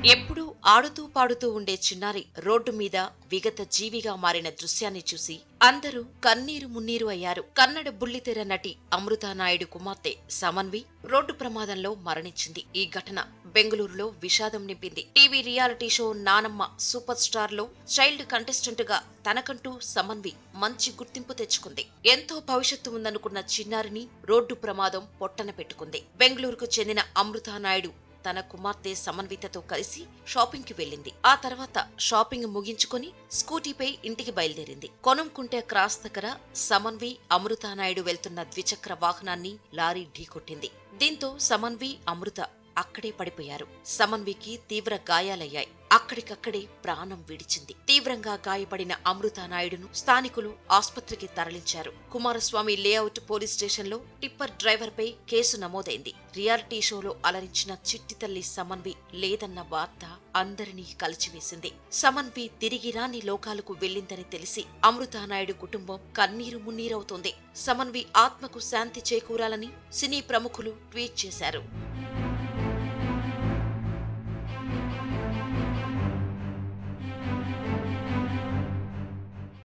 ఎప్పుడూ ఆడుతూ పాడుతూ ఉండే చిన్నారి రోడ్డు మీద విగత జీవిగా మారిన దృశ్యాన్ని చూసి అందరూ కన్నీరు మున్నీరు అయ్యారు కన్నడ బుల్లితెర నటి అమృతానాయుడు కుమార్తె సమన్వి రోడ్డు ప్రమాదంలో మరణించింది ఈ ఘటన బెంగళూరులో విషాదం నింపింది టీవీ రియాలిటీ షో నానమ్మ సూపర్ స్టార్ లో చైల్డ్ కంటెస్టెంట్ గా తనకంటూ సమన్వి మంచి గుర్తింపు తెచ్చుకుంది ఎంతో భవిష్యత్తు ఉందనుకున్న చిన్నారిని రోడ్డు ప్రమాదం పొట్టన పెట్టుకుంది బెంగళూరుకు చెందిన అమృతానాయుడు తన కుమార్తె సమన్వితతో కలిసి షాపింగ్ కి వెళ్ళింది ఆ తర్వాత షాపింగ్ ముగించుకొని స్కూటీపై ఇంటికి బయలుదేరింది కొనంకుంటే క్రాస్ దగ్గర సమన్వి అమృతానాయుడు వెళ్తున్న ద్విచక్ర వాహనాన్ని లారీ ఢీకొట్టింది దీంతో సమన్వి అమృత అక్కడే పడిపోయారు సమన్వికి తీవ్ర గాయాలయ్యాయి అక్కడికక్కడే ప్రాణం విడిచింది తీవ్రంగా గాయపడిన అమృతానాయుడును స్థానికులు ఆస్పత్రికి తరలించారు కుమారస్వామి లేఅవుట్ పోలీస్ స్టేషన్లో టిప్పర్ డ్రైవర్ పై కేసు నమోదైంది రియాలిటీ షోలో అలరించిన చిట్టి తల్లి సమన్వి లేదన్న వార్త అందరినీ కలిచివేసింది సమన్వి తిరిగి రాని లోకాలకు వెళ్ళిందని తెలిసి అమృతానాయుడు కుటుంబం కన్నీరు మున్నీరవుతోంది సమన్వి ఆత్మకు శాంతి చేకూరాలని సినీ ప్రముఖులు ట్వీట్ చేశారు